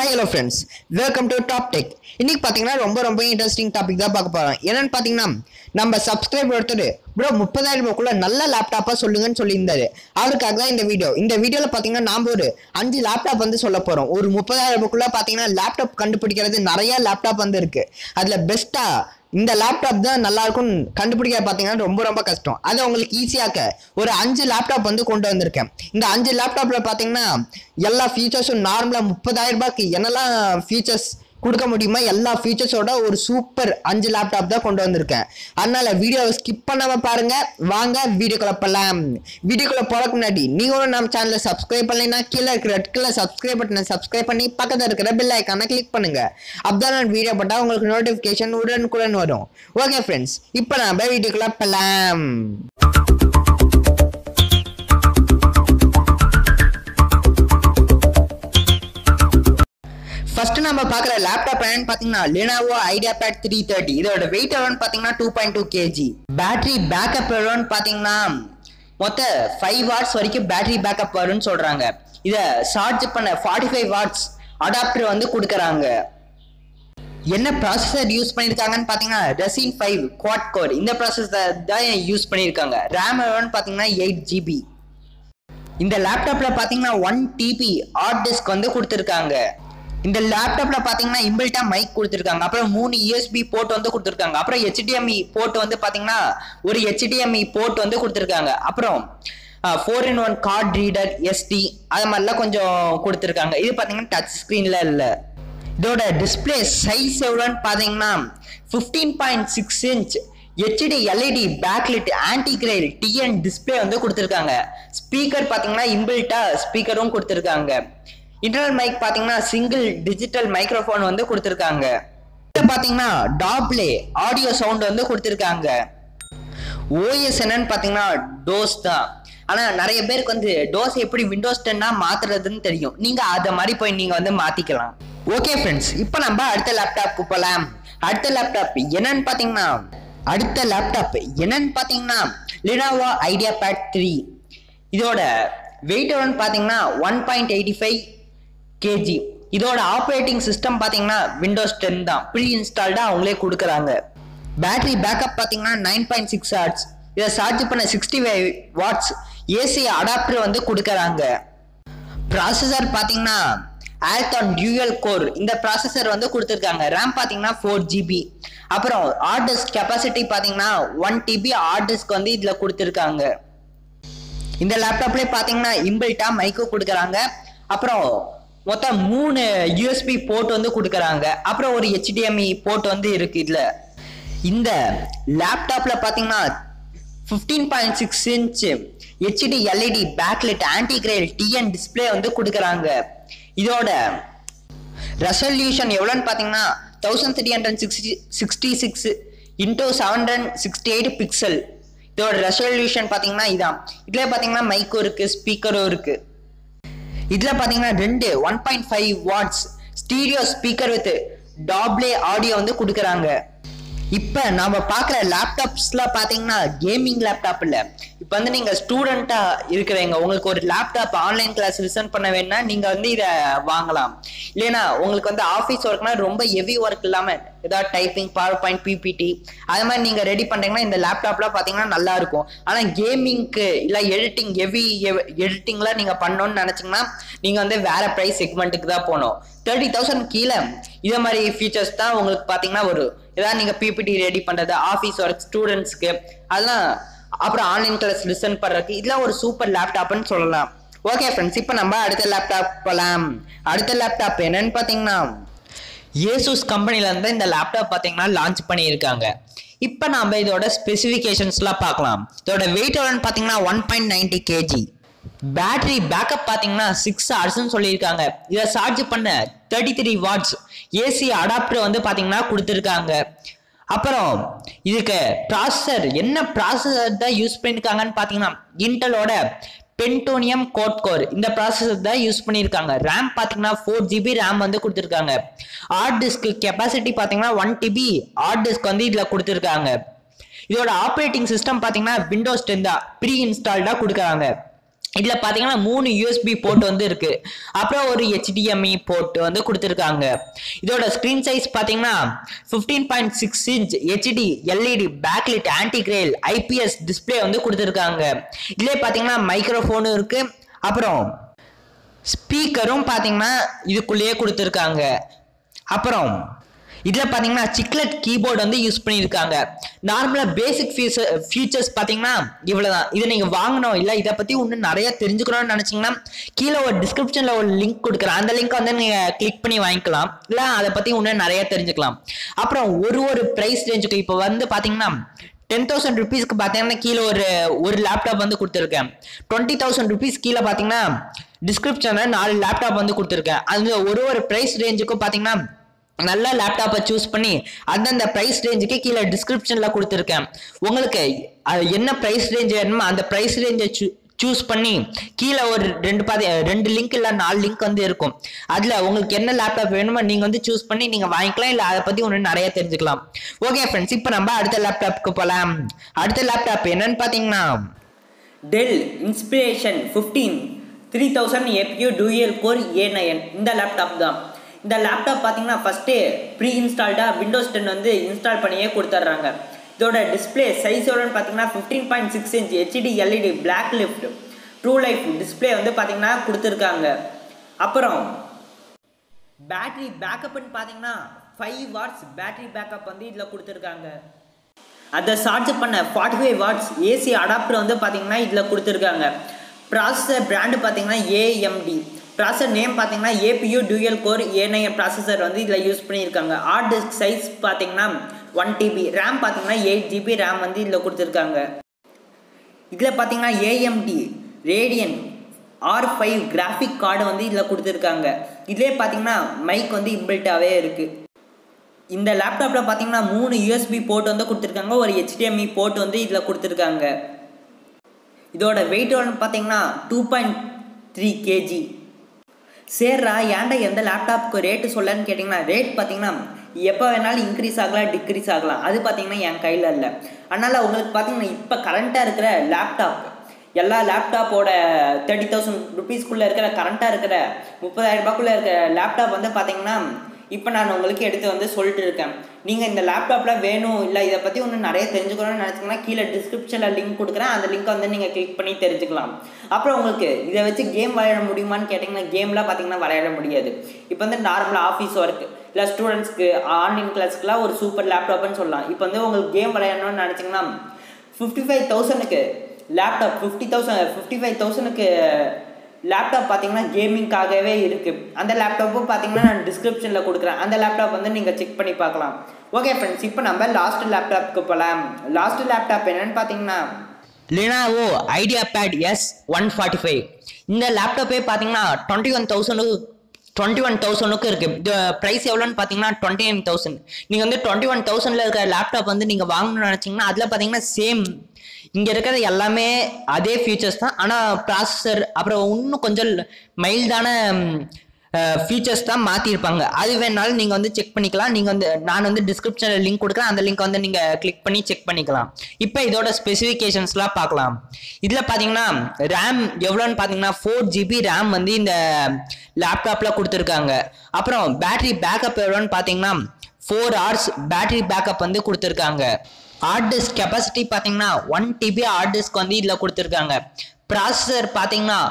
hi hello friends welcome to top tech இன்னைக்கு பார்த்தீங்கன்னா ரொம்ப ரொம்ப இன்ட்ரெஸ்டிங் டாபிக் தான் பார்க்க போகிறோம் என்னன்னு பார்த்தீங்கன்னா நம்ம சப்ஸ்கிரைபர் ஒருத்தர் ப்ரோ முப்பதாயிரம் ரூபாய்க்குள்ள நல்ல லேப்டாப்பாக சொல்லுங்கன்னு சொல்லியிருந்தாரு அவருக்காக தான் இந்த வீடியோ இந்த வீடியோவில் பார்த்தீங்கன்னா நாம் ஒரு அஞ்சு லேப்டாப் வந்து சொல்ல போகிறோம் ஒரு முப்பதாயிரம் ரூபாய்க்குள்ள பார்த்தீங்கன்னா லேப்டாப் கண்டுபிடிக்கிறது நிறைய லேப்டாப் வந்து இருக்கு அதில் பெஸ்ட்டாக இந்த லேப்டாப் தான் நல்லா இருக்கும்னு கண்டுபிடிக்க பார்த்தீங்கன்னா ரொம்ப ரொம்ப கஷ்டம் அதை உங்களுக்கு ஈஸியாக்க ஒரு அஞ்சு லேப்டாப் வந்து கொண்டு வந்திருக்கேன் இந்த அஞ்சு லேப்டாப்ல பார்த்தீங்கன்னா எல்லா ஃபீச்சர்ஸும் நார்மலாக முப்பதாயிரம் ரூபாய்க்கு என்னெல்லாம் ஃபீச்சர்ஸ் கொடுக்க முடியுமா எல்லா ஃபீச்சர்ஸோட ஒரு சூப்பர் அஞ்சு லேப்டாப் தான் கொண்டு வந்திருக்கேன் அதனால வீடியோவை ஸ்கிப் பண்ணாம பாருங்க வாங்க வீடியோக்குள்ள போகலாம் வீடியோக்குள்ள போறதுக்கு முன்னாடி நீங்களும் நம்ம சேனலை சப்ஸ்கிரைப் பண்ணலைன்னா கீழே இருக்கிற ரெட் கலர் சப்ஸ்கிரைப் பட்டனை சப்ஸ்கிரைப் பண்ணி பக்கத்தில் இருக்கிற பெல் ஐக்கானை கிளிக் பண்ணுங்க அப்பதான் நான் வீடியோ போட்டால் உங்களுக்கு நோட்டிஃபிகேஷன் உடனுக்குடன் வரும் ஓகே ஃப்ரெண்ட்ஸ் இப்போ நம்ம வீடியோக்குள்ள போகலாம் ஃபர்ஸ்ட் நம்ம பார்க்குற லேப்டாப் என்னன்னு பார்த்தீங்கன்னா Lenovo IdeaPad three thirty இதோட வெயிட் எவ்வளோன்னு பார்த்தீங்கன்னா two point two KG battery backup எவ்வளோன்னு பார்த்தீங்கன்னா மொத்த ஃபைவ் வாட்ஸ் வரைக்கும் பேட்டரி பேக்கப் வரும்னு சொல்கிறாங்க இதை சார்ஜ் பண்ண ஃபார்ட்டி ஃபைவ் வாட்ஸ் அடாப்டர் வந்து கொடுக்குறாங்க என்ன ப்ராசஸர் யூஸ் பண்ணியிருக்காங்கன்னு பார்த்தீங்கன்னா ரெசின் ஃபைவ் குவாட் கோர் இந்த ப்ராசஸர் தான் யூஸ் பண்ணியிருக்காங்க ரேம் எவ்வளோன்னு பார்த்தீங்கன்னா எயிட் ஜிபி இந்த லேப்டாப்ல பாத்தீங்கன்னா ஒன் டிபி ஹார்ட் டிஸ்க் வந்து கொடுத்துருக்காங்க இந்த லேப்டாப்ல பாத்தீங்கன்னா இம்பிள்டா மைக் கொடுத்துருக்காங்க அப்புறம் மூணு யூஎஸ்பி போர்ட் வந்து கொடுத்துருக்காங்க அப்புறம் ஹெச்டிஎம்இ போர்ட் வந்து பாத்தீங்கன்னா ஒரு ஹெச்டிஎம்இ போர்ட் வந்து கொடுத்துருக்காங்க அப்புறம் four in one card reader SD அது மாதிரிலாம் கொஞ்சம் கொடுத்துருக்காங்க இது பாத்தீங்கன்னா டச் ஸ்க்ரீன்ல இல்லை இதோட டிஸ்பிளே சைஸ் எவ்வளோன்னு பார்த்தீங்கன்னா fifteen point six inch HD LED backlit anti glare TN display வந்து கொடுத்துருக்காங்க ஸ்பீக்கர் பார்த்தீங்கன்னா இம்பிள்ட்டா ஸ்பீக்கரும் கொடுத்துருக்காங்க இன்டர்னல் மைக் பார்த்தீங்கன்னா சிங்கிள் டிஜிட்டல் மைக்ரோஃபோன் வந்து கொடுத்துருக்காங்க இதில் பார்த்தீங்கன்னா டாப்லே ஆடியோ சவுண்ட் வந்து கொடுத்துருக்காங்க ஓஎஸ் என்னன்னு பார்த்தீங்கன்னா டோஸ் தான் ஆனால் நிறைய பேருக்கு வந்து டோஸ் எப்படி விண்டோஸ் டென்னா மாத்துறதுன்னு தெரியும் நீங்கள் அதை மாதிரி போய் நீங்கள் வந்து மாற்றிக்கலாம் ஓகே ஃப்ரெண்ட்ஸ் இப்போ நம்ம அடுத்த லேப்டாப்க்கு போகலாம் அடுத்த லேப்டாப் என்னன்னு பார்த்தீங்கன்னா அடுத்த லேப்டாப் என்னன்னு பார்த்தீங்கன்னா லினாவோ ஐடியா பேட் த்ரீ இதோட வெயிட் எவ்வளோன்னு பார்த்தீங்கன்னா one point eighty five KG இதோட ஆப்ரேட்டிங் சிஸ்டம் பார்த்தீங்கன்னா விண்டோஸ் டென் தான் ப்ரீ இன்ஸ்டால்டாக அவங்களே கொடுக்குறாங்க பேட்டரி பேக்கப் பார்த்தீங்கன்னா நைன் பாயிண்ட் சிக்ஸ் ஹார்ட்ஸ் இதை சார்ஜ் பண்ண sixty five watts AC adapter வந்து கொடுக்குறாங்க ப்ராசஸர் பார்த்தீங்கன்னா ஆல்டான் டியூயல் கோர் இந்த ப்ராசஸர் வந்து கொடுத்துருக்காங்க ரேம் பார்த்தீங்கன்னா ஃபோர் ஜிபி அப்புறம் ஹார்ட் டிஸ்க் கெப்பாசிட்டி பார்த்தீங்கன்னா ஒன் டிபி ஹார்ட் டிஸ்க் வந்து இதில் கொடுத்துருக்காங்க இந்த லேப்டாப்லேயே பார்த்தீங்கன்னா இம்பிள்ட்டா மைக்கு கொடுக்குறாங்க அப்புறம் மொத்தம் மூணு யூஎஸ்பி போர்ட் வந்து கொடுக்குறாங்க அப்புறம் ஒரு ஹெச்டிஎம்இ போர்ட் வந்து இருக்கு இதில் இந்த லேப்டாப்பில் பார்த்தீங்கன்னா fifteen point six inch HD LED backlit anti glare TN display வந்து கொடுக்குறாங்க இதோட ரெசல்யூஷன் எவ்வளோன்னு பார்த்தீங்கன்னா thousand three hundred sixty sixty six into seven hundred sixty eight pixel இதோட ரெசல்யூஷன் பார்த்தீங்கன்னா இதான் இதில் பார்த்தீங்கன்னா மைக்கும் இருக்குது ஸ்பீக்கரும் இருக்குது இதில் பார்த்தீங்கன்னா ரெண்டு one point five watts stereo speaker with டாப்லே ஆடியோ வந்து கொடுக்குறாங்க இப்போ நாம பார்க்குற லேப்டாப்ஸ்லாம் பார்த்தீங்கன்னா கேமிங் லேப்டாப் இல்லை இப்போ வந்து நீங்கள் ஸ்டூடெண்ட்டாக இருக்கிறவங்க உங்களுக்கு ஒரு லேப்டாப் ஆன்லைன் கிளாஸ் லிசன் பண்ண வேணும்னா நீங்கள் வந்து இதை வாங்கலாம் இல்லைன்னா உங்களுக்கு வந்து ஆஃபீஸ் ஒர்க்னா ரொம்ப ஹெவி ஒர்க் இல்லாமல் ஏதாவது டைப்பிங் பவர் பாயிண்ட் பிபிடி அது மாதிரி நீங்கள் ரெடி பண்ணுறீங்கன்னா இந்த லேப்டாப்லாம் பார்த்தீங்கன்னா நல்லா இருக்கும் ஆனால் கேமிங்க்கு இல்லை எடிட்டிங் ஹெவி எடிட்டிங்லாம் நீங்கள் பண்ணணும்னு நினச்சிங்கன்னா நீங்கள் வந்து வேற ப்ரைஸ் செக்மெண்ட்டுக்கு தான் போகணும் தேர்ட்டி தௌசண்ட் கீழே இதே மாதிரி ஃபீச்சர்ஸ் தான் உங்களுக்கு பார்த்தீங்கன்னா ஒரு ஏதாவது நீங்கள் பிபிடி ரெடி பண்ணுறது ஆஃபீஸ் ஒர்க் ஸ்டூடெண்ட்ஸ்க்கு அதெல்லாம் அப்புறம் ஆன்லைன் கிளாஸ் லிசன் பண்ணுறதுக்கு இதெல்லாம் ஒரு சூப்பர் லேப்டாப்னு சொல்லலாம் ஓகே ஃப்ரெண்ட்ஸ் இப்போ நம்ம அடுத்த லேப்டாப் போகலாம் அடுத்த லேப்டாப் என்னன்னு பார்த்தீங்கன்னா ஏசூஸ் கம்பெனிலேருந்து இந்த லேப்டாப் பார்த்தீங்கன்னா லான்ச் பண்ணியிருக்காங்க இப்போ நாம் இதோட ஸ்பெசிஃபிகேஷன்ஸ்லாம் பார்க்கலாம் இதோட வெயிட் எவ்வளோன்னு பார்த்தீங்கன்னா one point ninety KG battery backup பார்த்தீங்கன்னா சிக்ஸ் ஹவர்ஸ்னு சொல்லியிருக்காங்க இதை சார்ஜ் பண்ண thirty three watts AC adapter வந்து பார்த்தீங்கன்னா கொடுத்துருக்காங்க அப்புறம் இதுக்கு ப்ராசஸர் என்ன ப்ராசஸர் தான் யூஸ் பண்ணியிருக்காங்கன்னு பார்த்தீங்கன்னா இன்டலோட பென்டோனியம் கோட் கோர் இந்த ப்ராசஸர் தான் யூஸ் பண்ணியிருக்காங்க ரேம் பார்த்தீங்கன்னா ஃபோர் ஜிபி ரேம் வந்து கொடுத்துருக்காங்க ஹார்ட் டிஸ்க் கெப்பாசிட்டி பார்த்தீங்கன்னா ஒன் டிபி ஹார்ட் டிஸ்க் வந்து இதில் கொடுத்துருக்காங்க இதோட ஆப்ரேட்டிங் சிஸ்டம் பார்த்தீங்கன்னா விண்டோஸ் டென் தான் ப்ரீ இன்ஸ்டால்டாக கொடுக்குறாங்க இதில் பார்த்தீங்கன்னா மூணு யூஎஸ்பி போர்ட் வந்து இருக்கு அப்புறம் ஒரு ஹெச்டிஎம்இ போர்ட் வந்து கொடுத்துருக்காங்க இதோட ஸ்க்ரீன் சைஸ் பார்த்தீங்கன்னா fifteen point six inch HD LED backlit anti glare IPS display வந்து கொடுத்துருக்காங்க இதுலேயே பார்த்தீங்கன்னா மைக்ரோஃபோனும் இருக்கு அப்புறம் ஸ்பீக்கரும் பார்த்தீங்கன்னா இதுக்குள்ளேயே கொடுத்துருக்காங்க அப்புறம் இதில் பார்த்தீங்கன்னா சிக்லெட் கீபோர்டு வந்து யூஸ் பண்ணியிருக்காங்க நார்மலாக பேசிக் ஃபீச்சர் ஃபீச்சர்ஸ் பார்த்தீங்கன்னா இவ்வளோதான் இதை நீங்கள் வாங்கணும் இல்லை இதை பற்றி இன்னும் நிறைய தெரிஞ்சுக்கணும்னு நினச்சிங்கன்னா கீழே ஒரு டிஸ்கிரிப்ஷனில் ஒரு லிங்க் கொடுக்குறேன் அந்த லிங்க் வந்து நீங்கள் கிளிக் பண்ணி வாங்கிக்கலாம் இல்லை அதை பற்றி இன்னும் நிறைய தெரிஞ்சுக்கலாம் அப்புறம் ஒரு ஒரு ப்ரைஸ் ரேஞ்சுக்கு இப்போ வந்து பார்த்தீங்கன்னா டென் தௌசண்ட் ருபீஸ்க்கு பார்த்தீங்கன்னா கீழே ஒரு ஒரு லேப்டாப் வந்து கொடுத்துருக்கேன் டுவெண்ட்டி தௌசண்ட் ருபீஸ் கீழே பார்த்தீங்கன்னா டிஸ்கிரிப்ஷனில் நாலு லேப்டாப் வந்து கொடுத்துருக்கேன் அந்த ஒரு ஒரு ப்ரைஸ் ரேஞ்சுக்கும் பார்த்தீங்கன்னா நல்ல லேப்டாப்பை சூஸ் பண்ணி அந்தந்த ப்ரைஸ் ரேஞ்சுக்கு கீழே டிஸ்கிரிப்ஷனில் கொடுத்துருக்கேன் உங்களுக்கு அது என்ன ப்ரைஸ் ரேஞ்ச் வேணுமோ அந்த ப்ரைஸ் ரேஞ்சை சூஸ் பண்ணி கீழே ஒரு ரெண்டு பாதி ரெண்டு லிங்க் இல்லை நாலு லிங்க் வந்து இருக்கும் அதில் உங்களுக்கு என்ன லேப்டாப் வேணுமோ நீங்கள் வந்து சூஸ் பண்ணி நீங்கள் வாங்கிக்கலாம் இல்லை அதை பற்றி ஒன்று நிறைய தெரிஞ்சுக்கலாம் ஓகே ஃப்ரெண்ட்ஸ் இப்போ நம்ம அடுத்த லேப்டாப்க்கு போகலாம் அடுத்த லேப்டாப் என்னன்னு பார்த்தீங்கன்னா Dell Inspiron fifteen three thousand APU dual core A nine இந்த லேப்டாப் தான் இந்த லேப்டாப் பார்த்தீங்கன்னா ஃபஸ்ட்டே ப்ரீ இன்ஸ்டால்டாக விண்டோஸ் டென் வந்து இன்ஸ்டால் பண்ணியே கொடுத்துட்றாங்க இதோட டிஸ்பிளே சைஸோடன்னு பார்த்தீங்கன்னா fifteen point six inch HD LED backlit true life display வந்து பார்த்தீங்கன்னா கொடுத்துருக்காங்க அப்புறம் பேட்டரி பேக்கப்னு பார்த்தீங்கன்னா ஃபைவ் வாட்ஸ் பேட்டரி பேக்கப் வந்து இதில் கொடுத்துருக்காங்க அதை சார்ஜ் பண்ண forty five watts AC adapter வந்து பார்த்தீங்கன்னா இதில் கொடுத்துருக்காங்க ப்ராசஸர் பிராண்டு பார்த்தீங்கன்னா ஏஎம்டி ப்ராசஸர் நேம் பார்த்தீங்கன்னா ஏபியூ டூயல் கோர் ஏனைய ப்ராசஸர் வந்து இதில் யூஸ் பண்ணியிருக்காங்க ஹார்ட் டிஸ்க் சைஸ் பார்த்தீங்கன்னா ஒன் டிபி ரேம் பார்த்தீங்கன்னா எயிட் ஜிபி ரேம் வந்து இதில் கொடுத்துருக்காங்க இதில் பார்த்தீங்கன்னா AMD Radeon R five graphic card வந்து இதில் கொடுத்துருக்காங்க இதிலே பார்த்தீங்கன்னா மைக் வந்து இம்பிள்ட்டாகவே இருக்குது இந்த லேப்டாப்பில் பார்த்தீங்கன்னா மூணு யூஎஸ்பி போர்ட் வந்து கொடுத்துருக்காங்க ஒரு ஹெச்டிஎம்இ போர்ட் வந்து இதில் கொடுத்துருக்காங்க இதோட வெயிட் வந்து பார்த்தீங்கன்னா டூ பாயிண்ட் த்ரீ கேஜி சேர்றா ஏன்டா எந்த லேப்டாப்புக்கு ரேட்டு சொல்லன்னு கேட்டிங்கன்னா ரேட் பார்த்தீங்கன்னா எப்போ வேணாலும் இன்க்ரீஸ் ஆகலாம் டிக்ரீஸ் ஆகலாம் அது பார்த்தீங்கன்னா என் கையில் இல்லை அதனால் உங்களுக்கு பார்த்தீங்கன்னா இப்போ கரண்ட்டாக இருக்கிற லேப்டாப் எல்லா லேப்டாப்போட தேர்ட்டி தௌசண்ட் ருபீஸ்க்குள்ளே இருக்கிற கரண்ட்டாக இருக்கிற முப்பதாயிரம் ரூபாய்க்குள்ளே இருக்கிற லேப்டாப் வந்து பார்த்தீங்கன்னா இப்போ நான் உங்களுக்கு எடுத்து வந்து சொல்லிட்டு இருக்கேன் நீங்கள் இந்த லேப்டாப்பில் வேணும் இல்லை இதை பற்றி ஒன்று நிறைய தெரிஞ்சுக்கணும்னு நினச்சிங்கன்னா கீழே டிஸ்கிரிப்ஷனில் லிங்க் கொடுக்குறேன் அந்த லிங்க்கை வந்து நீங்கள் கிளிக் பண்ணி தெரிஞ்சுக்கலாம் அப்புறம் உங்களுக்கு இதை வச்சு கேம் விளையாட முடியுமான்னு கேட்டிங்கன்னா கேம்லாம் பார்த்தீங்கன்னா விளையாட முடியாது இப்போ வந்து நார்மலாக ஆஃபீஸ் ஒர்க் இல்லை ஸ்டூடெண்ட்ஸ்க்கு ஆன்லைன் கிளாஸ்க்குலாம் ஒரு சூப்பர் லேப்டாப்னு சொல்லலாம் இப்போ வந்து உங்களுக்கு கேம் விளையாடணும்னு நினச்சிங்கன்னா ஃபிஃப்டி ஃபைவ் தௌசண்ட்க்கு laptop fifty thousand fifty five தௌசண்ட்க்கு லேப்டாப் பார்த்தீங்கன்னா கேமிங்காகவே இருக்குது அந்த லேப்டாப்பும் பார்த்தீங்கன்னா நான் டிஸ்கிரிப்ஷனில் கொடுக்குறேன் அந்த லேப்டாப் வந்து நீங்கள் செக் பண்ணி பார்க்கலாம் ஓகே ஃப்ரெண்ட்ஸ் இப்போ நம்ம லாஸ்ட் லேப்டாப்க்கு போகலாம் லாஸ்ட் லேப்டாப் என்னன்னு பார்த்தீங்கன்னா Lenovo IdeaPad S one forty five இந்த லேப்டாப்பே பார்த்தீங்கன்னா டுவெண்ட்டி ஒன் தௌசண்ட்க்கு டுவெண்ட்டி ஒன் தௌசண்ட்க்கு இருக்கு இந்த ப்ரைஸ் எவ்வளோன்னு பார்த்தீங்கன்னா டுவெண்ட்டி நைன் தௌசண்ட் நீங்கள் வந்து டுவெண்ட்டி ஒன் தௌசண்ட்ல இருக்கிற லேப்டாப் வந்து நீங்கள் வாங்கணும்னு நினச்சிங்கன்னா அதில் பார்த்தீங்கன்னா சேம் இங்கே இருக்கிறது எல்லாமே அதே ஃபீச்சர்ஸ் தான் ஆனால் ப்ராசஸர் அப்புறம் இன்னும் கொஞ்சம் மைல்டான ஃபீச்சர்ஸ் தான் மாற்றிருப்பாங்க அது வேணாலும் நீங்கள் வந்து செக் பண்ணிக்கலாம் நீங்கள் வந்து நான் வந்து டிஸ்கிரிப்ஷனில் லிங்க் கொடுக்குறேன் அந்த லிங்க் வந்து நீங்கள் கிளிக் பண்ணி செக் பண்ணிக்கலாம் இப்போ இதோட ஸ்பெசிஃபிகேஷன்ஸ்லாம் பார்க்கலாம் இதில் பார்த்தீங்கன்னா ரேம் எவ்வளோன்னு பார்த்தீங்கன்னா ஃபோர் ஜிபி ரேம் வந்து இந்த லேப்டாப்பில் கொடுத்துருக்காங்க அப்புறம் பேட்டரி பேக்கப் எவ்வளோன்னு பார்த்தீங்கன்னா ஃபோர் ஹவர்ஸ் பேட்டரி பேக்கப் வந்து கொடுத்துருக்காங்க ஹார்ட் டிஸ்க் கெப்பாசிட்டி பார்த்தீங்கன்னா ஒன் டிபி ஹார்ட் டிஸ்க் வந்து இதில் கொடுத்துருக்காங்க ப்ராசஸர் பார்த்தீங்கன்னா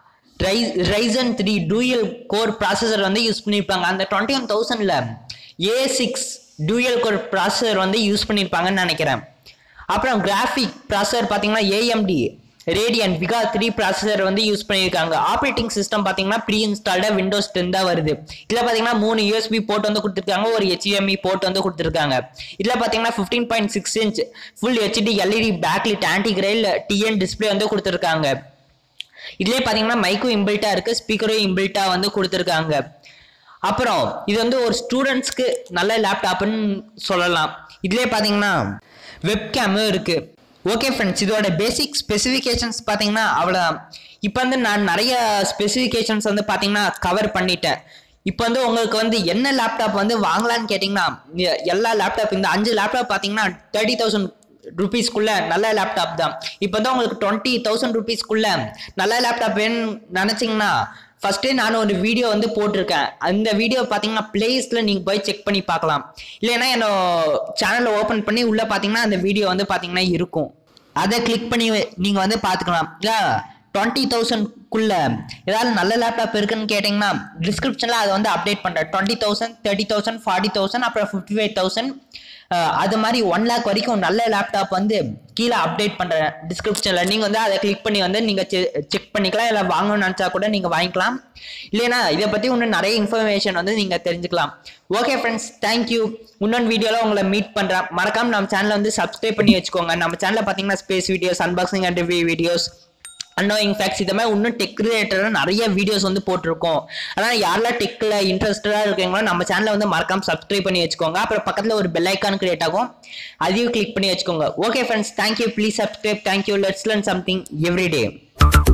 ரை Ryzen three dual core processor வந்து யூஸ் பண்ணியிருப்பாங்க அந்த டுவெண்ட்டி ஒன் தௌசண்டில் A six dual core processor வந்து யூஸ் பண்ணியிருப்பாங்கன்னு நினைக்கிறேன் அப்புறம் கிராஃபிக் ப்ராசஸர் பார்த்தீங்கன்னா AMD Radeon Vega three processor வந்து யூஸ் பண்ணியிருக்காங்க ஆப்ரேட்டிங் சிஸ்டம் பார்த்தீங்கன்னா ப்ரீ இன்ஸ்டால்டாக விண்டோஸ் டென் தான் வருது இதில் பார்த்தீங்கன்னா மூணு யூஎஸ்பி போர்ட் வந்து கொடுத்துருக்காங்க ஒரு ஹெச்இஎம்இ போர்ட் வந்து கொடுத்துருக்காங்க இதில் பார்த்தீங்கன்னா fifteen point six inch full HD LED backlit anti glare TN display வந்து கொடுத்துருக்காங்க இதுலேயே பார்த்தீங்கன்னா மைக்கும் இம்பிள்ட்டாக இருக்குது ஸ்பீக்கரும் இம்பிள்ட்டாக வந்து கொடுத்துருக்காங்க அப்புறம் இது வந்து ஒரு ஸ்டூடெண்ட்ஸ்க்கு நல்ல லேப்டாப்னு சொல்லலாம் இதுலேயே பார்த்தீங்கன்னா வெப்கேமும் இருக்குது ஓகே ஃப்ரெண்ட்ஸ் இதோட பேசிக் ஸ்பெசிஃபிகேஷன்ஸ் பார்த்தீங்கன்னா அவ்வளோதான் இப்போ வந்து நான் நிறைய ஸ்பெசிஃபிகேஷன்ஸ் வந்து பார்த்தீங்கன்னா கவர் பண்ணிட்டேன் இப்போ வந்து உங்களுக்கு வந்து என்ன லேப்டாப் வந்து வாங்கலான்னு கேட்டிங்கன்னா எ- எல்லா லேப்டாப் இந்த அஞ்சு லேப்டாப் பார்த்தீங்கன்னா தேர்ட்டி தௌசண்ட் ருபீஸ்க்குள்ள நல்ல லேப்டாப் தான் இப்போ தான் உங்களுக்கு டுவெண்ட்டி தௌசண்ட் ருபீஸ்க்குள்ள நல்ல லேப்டாப் வேணும்னு நினச்சிங்கன்னா ஃபஸ்ட்டே நான் ஒரு வீடியோ வந்து போட்டிருக்கேன் அந்த வீடியோ பார்த்தீங்கன்னா பிளேஸில் நீங்கள் போய் செக் பண்ணி பார்க்கலாம் இல்லைன்னா என்னோட சேனலை ஓப்பன் பண்ணி உள்ளே பார்த்தீங்கன்னா அந்த வீடியோ வந்து பார்த்தீங்கன்னா இருக்கும் அதை கிளிக் பண்ணி நீங்கள் வந்து பார்த்துக்கலாம் இல்லை டுவெண்ட்டி தௌசண்ட்குள்ள ஏதாவது நல்ல லேப்டாப் இருக்குன்னு கேட்டிங்கன்னா டிஸ்கிரிப்ஷனில் அதை வந்து அப்டேட் பண்ணுறேன் twenty thousand thirty thousand forty thousand அப்புறம் ஃபிஃப்டி ஃபைவ் தௌசண்ட் அது மாதிரி ஒன் லேக் வரைக்கும் நல்ல லேப்டாப் வந்து கீழே அப்டேட் பண்ணுறேன் டிஸ்கிரிப்ஷனில் நீங்கள் வந்து அதை கிளிக் பண்ணி வந்து நீங்கள் செக் பண்ணிக்கலாம் இல்லை வாங்கணும்னு நினச்சா கூட நீங்கள் வாங்கிக்கலாம் இல்லைன்னா இதை பற்றி இன்னும் நிறைய இன்ஃபர்மேஷன் வந்து நீங்கள் தெரிஞ்சுக்கலாம் ஓகே ஃப்ரெண்ட்ஸ் தேங்க்யூ இன்னொன்று வீடியோவில் உங்களை மீட் பண்ணுறேன் மறக்காம நம்ம சேனலை வந்து சப்ஸ்கிரைப் பண்ணி வச்சுக்கோங்க நம்ம சேனலில் பார்த்தீங்கன்னா space videos unboxing and review videos annoying facts இது மாதிரி இன்னும் டெக் ரிலேட்டடாக நிறைய வீடியோஸ் வந்து போட்டிருக்கோம் அதனால் யாரெல்லாம் டெக்கில் இன்ட்ரெஸ்டடாக இருக்கீங்களோ நம்ம சேனலை வந்து மறக்காம சப்ஸ்கிரைப் பண்ணி வச்சுக்கோங்க அப்புறம் பக்கத்தில் ஒரு பெல் ஐக்கான் கிரியேட் ஆகும் அதையும் கிளிக் பண்ணி வச்சுக்கோங்க okay friends thank you please subscribe thank you let's learn something every day